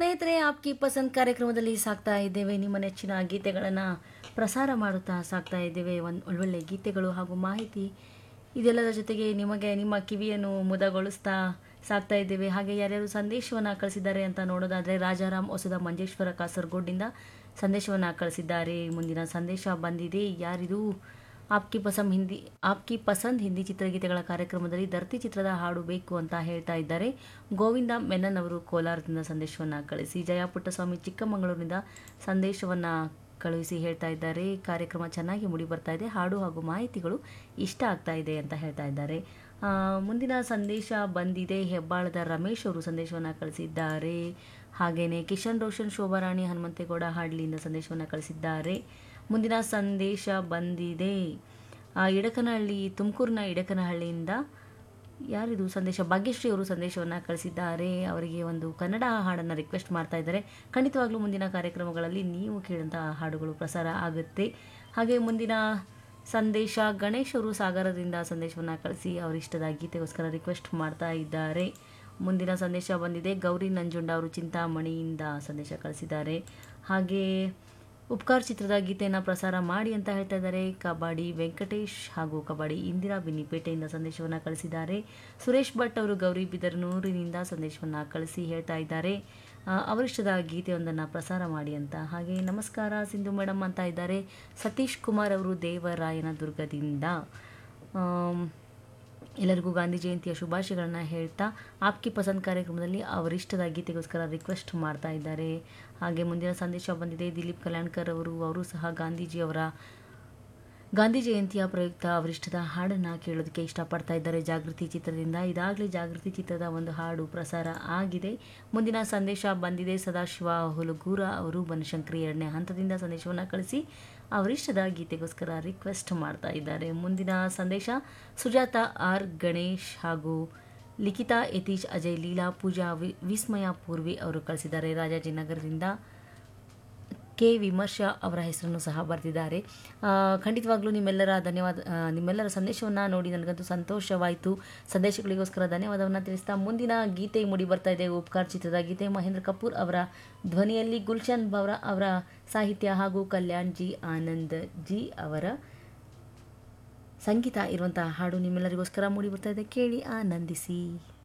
ಸ್ನೇಹಿತರೆ ಆಪ್ಕಿ ಪಸಂದ್ ಕಾರ್ಯಕ್ರಮದಲ್ಲಿ ಸಾಕ್ತಾ ಇದ್ದೇವೆ ನಿಮ್ಮ ನೆಚ್ಚಿನ ಗೀತೆಗಳನ್ನು ಪ್ರಸಾರ ಮಾಡುತ್ತಾ ಸಾಕ್ತಾ ಇದ್ದೇವೆ ಒಂದು ಒಳ್ಳೊಳ್ಳೆ ಗೀತೆಗಳು ಹಾಗೂ ಮಾಹಿತಿ ಇದೆಲ್ಲದರ ಜೊತೆಗೆ ನಿಮಗೆ ನಿಮ್ಮ ಕಿವಿಯನ್ನು ಮುದಗೊಳಿಸ್ತಾ ಸಾಕ್ತಾ ಇದ್ದೇವೆ ಹಾಗೆ ಯಾರ್ಯಾರು ಸಂದೇಶವನ್ನು ಕಳಿಸಿದ್ದಾರೆ ಅಂತ ನೋಡೋದಾದರೆ ರಾಜಾರಾಮ್ ಹೊಸದ ಮಂಜೇಶ್ವರ ಕಾಸರಗೋಡಿಂದ ಸಂದೇಶವನ್ನು ಕಳಿಸಿದ್ದಾರೆ ಮುಂದಿನ ಸಂದೇಶ ಬಂದಿದೆ ಯಾರಿದು ಆಪ್ಕಿ ಪಸಂದ್ ಹಿಂದಿ ಆಪ್ಕಿ ಪಸಂದ್ ಹಿಂದಿ ಚಿತ್ರಗೀತೆಗಳ ಕಾರ್ಯಕ್ರಮದಲ್ಲಿ ಧರ್ತಿ ಚಿತ್ರದ ಹಾಡು ಬೇಕು ಅಂತ ಹೇಳ್ತಾ ಇದ್ದಾರೆ ಗೋವಿಂದ ಮೆನನ್ ಅವರು ಕೋಲಾರದಿಂದ ಸಂದೇಶವನ್ನು ಕಳಿಸಿ ಜಯ ಪುಟ್ಟಸ್ವಾಮಿ ಚಿಕ್ಕಮಗಳೂರಿನಿಂದ ಸಂದೇಶವನ್ನು ಕಳುಹಿಸಿ ಹೇಳ್ತಾ ಇದ್ದಾರೆ ಕಾರ್ಯಕ್ರಮ ಚೆನ್ನಾಗಿ ಮೂಡಿ ಬರ್ತಾ ಇದೆ ಹಾಡು ಹಾಗೂ ಮಾಹಿತಿಗಳು ಇಷ್ಟ ಆಗ್ತಾ ಇದೆ ಅಂತ ಹೇಳ್ತಾ ಇದ್ದಾರೆ ಆ, ಮುಂದಿನ ಸಂದೇಶ ಬಂದಿದೆ ಹೆಬ್ಬಾಳದ ರಮೇಶ್ ಅವರು ಸಂದೇಶವನ್ನು ಕಳಿಸಿದ್ದಾರೆ ಹಾಗೆಯೇ ಕಿಶನ್ ರೋಷನ್ ಶೋಭಾರಾಣಿ ಹನುಮಂತೇಗೌಡ ಹಾಡ್ಲಿಯಿಂದ ಸಂದೇಶವನ್ನು ಕಳಿಸಿದ್ದಾರೆ ಮುಂದಿನ ಸಂದೇಶ ಬಂದಿದೆ ಆ, ಇಡಕನಹಳ್ಳಿ ತುಮಕೂರಿನ ಇಡಕನಹಳ್ಳಿಯಿಂದ ಯಾರಿದು ಸಂದೇಶ ಭಾಗ್ಯಶ್ರೀ ಅವರು ಸಂದೇಶವನ್ನು ಕಳಿಸಿದ್ದಾರೆ ಅವರಿಗೆ ಒಂದು ಕನ್ನಡ ಹಾಡನ್ನು ರಿಕ್ವೆಸ್ಟ್ ಮಾಡ್ತಾ ಇದ್ದಾರೆ ಖಂಡಿತವಾಗ್ಲೂ ಮುಂದಿನ ಕಾರ್ಯಕ್ರಮಗಳಲ್ಲಿ ನೀವು ಕೇಳಿದಂತಹ ಹಾಡುಗಳು ಪ್ರಸಾರ ಆಗುತ್ತೆ ಹಾಗೆ ಮುಂದಿನ ಸಂದೇಶ ಗಣೇಶ್ ಅವರು ಸಾಗರದಿಂದ ಸಂದೇಶವನ್ನು ಕಳಿಸಿ ಅವರಿಷ್ಟದ ಗೀತೆಗೋಸ್ಕರ ರಿಕ್ವೆಸ್ಟ್ ಮಾಡ್ತಾ ಇದ್ದಾರೆ ಮುಂದಿನ ಸಂದೇಶ ಬಂದಿದೆ ಗೌರಿ ನಂಜುಂಡ ಅವರು ಚಿಂತಾಮಣಿಯಿಂದ ಸಂದೇಶ ಕಳಿಸಿದ್ದಾರೆ ಹಾಗೆ ಉಪಕಾರ್ ಚಿತ್ರದ ಗೀತೆಯನ್ನು ಪ್ರಸಾರ ಮಾಡಿ ಅಂತ ಹೇಳ್ತಾ ಇದ್ದಾರೆ ಕಬಡ್ಡಿ ವೆಂಕಟೇಶ್ ಹಾಗೂ ಕಬಡ್ಡಿ ಇಂದಿರಾ ಬಿನ್ನಿಪೇಟೆಯಿಂದ ಸಂದೇಶವನ್ನು ಕಳಿಸಿದ್ದಾರೆ ಸುರೇಶ್ ಭಟ್ ಅವರು ಗೌರಿ ಬಿದರ್ನೂರಿನಿಂದ ಸಂದೇಶವನ್ನು ಕಳಿಸಿ ಹೇಳ್ತಾ ಇದ್ದಾರೆ ಆ, ಅವರಿಷ್ಟದ ಗೀತೆಯೊಂದನ್ನು ಪ್ರಸಾರ ಮಾಡಿ ಅಂತ ಹಾಗೆ ನಮಸ್ಕಾರ ಸಿಂಧು ಮೇಡಮ್ ಅಂತ ಇದ್ದಾರೆ ಸತೀಶ್ ಕುಮಾರ್ ಅವರು ದೇವರಾಯನದುರ್ಗದಿಂದ ಆಮ್, ಎಲ್ಲರಿಗೂ ಗಾಂಧಿ ಜಯಂತಿಯ ಶುಭಾಶಯಗಳನ್ನು ಹೇಳ್ತಾ ಆಪ್ಕಿ ಪಸಂದ್ ಕಾರ್ಯಕ್ರಮದಲ್ಲಿ ಅವರಿಷ್ಟದ ಗೀತೆಗೋಸ್ಕರ ರಿಕ್ವೆಸ್ಟ್ ಮಾಡ್ತಾ ಇದ್ದಾರೆ ಹಾಗೆ ಮುಂದಿನ ಸಂದೇಶ ಬಂದಿದೆ ದಿಲೀಪ್ ಕಲ್ಯಾಣ್ಕರ್ ಅವರು ಅವರು ಸಹ ಗಾಂಧೀಜಿಯವರ ಗಾಂಧಿ ಜಯಂತಿಯ ಪ್ರಯುಕ್ತ ಅವರಿಷ್ಟದ ಹಾಡನ್ನು ಕೇಳೋದಕ್ಕೆ ಇಷ್ಟಪಡ್ತಾ ಇದ್ದಾರೆ ಜಾಗೃತಿ ಚಿತ್ರದಿಂದ ಇದಾಗಲೇ ಜಾಗೃತಿ ಚಿತ್ರದ ಒಂದು ಹಾಡು ಪ್ರಸಾರ ಆಗಿದೆ ಮುಂದಿನ ಸಂದೇಶ ಬಂದಿದೆ ಸದಾಶಿವ ಹುಲಗೂರ ಅವರು ಬನಶಂಕರಿ ಎರಡನೇ ಹಂತದಿಂದ ಸಂದೇಶವನ್ನು ಕಳಿಸಿ ಅವರಿಷ್ಟದ ಗೀತೆಗೋಸ್ಕರ ರಿಕ್ವೆಸ್ಟ್ ಮಾಡ್ತಾ ಇದ್ದಾರೆ ಮುಂದಿನ ಸಂದೇಶ ಸುಜಾತ ಆರ್ ಗಣೇಶ್ ಹಾಗೂ ಲಿಖಿತಾ ಯತೀಶ್ ಅಜಯ್ ಲೀಲಾ ಪೂಜಾ ವಿ ವಿಸ್ಮಯ ಪೂರ್ವಿ ಅವರು ಕಳಿಸಿದ್ದಾರೆ ರಾಜಾಜಿನಗರದಿಂದ ಕೆ ವಿಮರ್ಶಾ ಅವರ ಹೆಸರನ್ನು ಸಹ ಬರೆದಿದ್ದಾರೆ ಆ, ಖಂಡಿತವಾಗ್ಲೂ ನಿಮ್ಮೆಲ್ಲರ ಧನ್ಯವಾದ ಆ, ನಿಮ್ಮೆಲ್ಲರ ಸಂದೇಶವನ್ನು ನೋಡಿ ನನಗಂತೂ ಸಂತೋಷವಾಯಿತು ಸಂದೇಶಗಳಿಗೋಸ್ಕರ ಧನ್ಯವಾದವನ್ನು ತಿಳಿಸ್ತಾ ಮುಂದಿನ ಗೀತೆ ಮೂಡಿ ಬರ್ತಾ ಇದೆ ಉಪಕಾರ್ ಚಿತ್ರದ ಗೀತೆ ಮಹೇಂದ್ರ ಕಪೂರ್ ಅವರ ಧ್ವನಿಯಲ್ಲಿ ಗುಲ್ಶನ್ ಬವರ ಅವರ ಸಾಹಿತ್ಯ ಹಾಗೂ ಕಲ್ಯಾಣ್ ಜಿ ಆನಂದ್ ಜಿ ಅವರ ಸಂಗೀತ ಇರುವಂತಹ ಹಾಡು ನಿಮ್ಮೆಲ್ಲರಿಗೋಸ್ಕರ ಮೂಡಿ ಬರ್ತಾ ಇದೆ ಕೇಳಿ ಆನಂದಿಸಿ